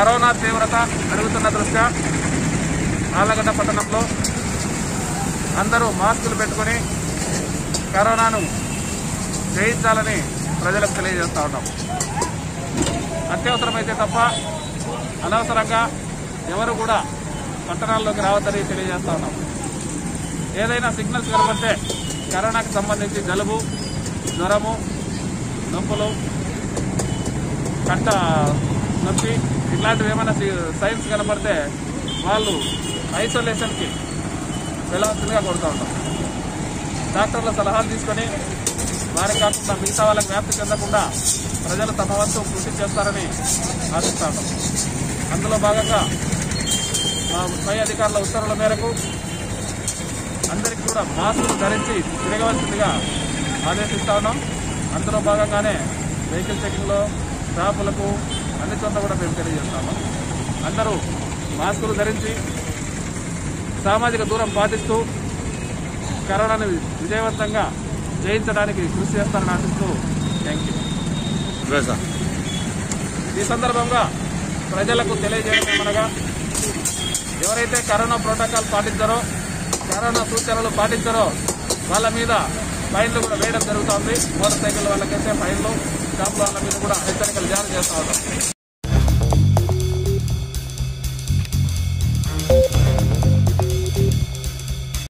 corona తీవ్రత పెరుగుతున్న దృష్ట్యా ఆలగడ్డ పట్టణంలో అందరూ మాస్కులు పెట్టుకుని కరోనాను జయించాలని ప్రజలకు తెలియజేస్తా ఉన్నాం అత్యవసరమైతే తప్ప అనవసరంగా ఎవరు కూడా పట్టణాల్లోకి రావద్దని తెలియజేస్తా ఉన్నాం ఏదైనా సిగ్నల్స్ కనబడితే కరోనాకు సంబంధించి జలుబు జ్వరము నొప్పులు కంట నొప్పి ఇట్లాంటివి ఏమైనా సైన్స్ కనబడితే వాళ్ళు ఐసోలేషన్కి వెళ్ళవలసిందిగా కోరుతూ ఉంటాం డాక్టర్ల సలహాలు తీసుకొని వారికి కాకుండా మిగతా వాళ్ళకి వ్యాప్తి చెందకుండా ప్రజలు తమ వంతు కృషి చేస్తారని ఆశిస్తా ఉన్నాం అందులో భాగంగా మా పై అధికారుల ఉత్తర్వుల మేరకు అందరికీ కూడా మాస్కులు ధరించి తిరగవలసిందిగా ఆదేశిస్తా ఉన్నాం అందులో భాగంగానే వెహికల్ చెకింగ్లో షాపులకు అన్ని చోట్ల కూడా మేము తెలియజేస్తాము అందరూ మాస్కులు ధరించి సామాజిక దూరం పాటిస్తూ కరోనాను విజయవంతంగా జయించడానికి కృషి చేస్తారని ఆశిస్తూ థ్యాంక్ యూ ఈ సందర్భంగా ప్రజలకు తెలియజేయడం ఏమనగా ఎవరైతే కరోనా ప్రోటోకాల్ పాటించారో కరోనా సూచనలు పాటించారో వాళ్ళ మీద ఫైన్లు కూడా వేయడం జరుగుతోంది మోటార్ సైకిల్ వాళ్ళకైతే ఫైన్లు షాపుల వాళ్ళ మీద కూడా హెచ్చరికలు జారీ చేస్తా ఉన్నాం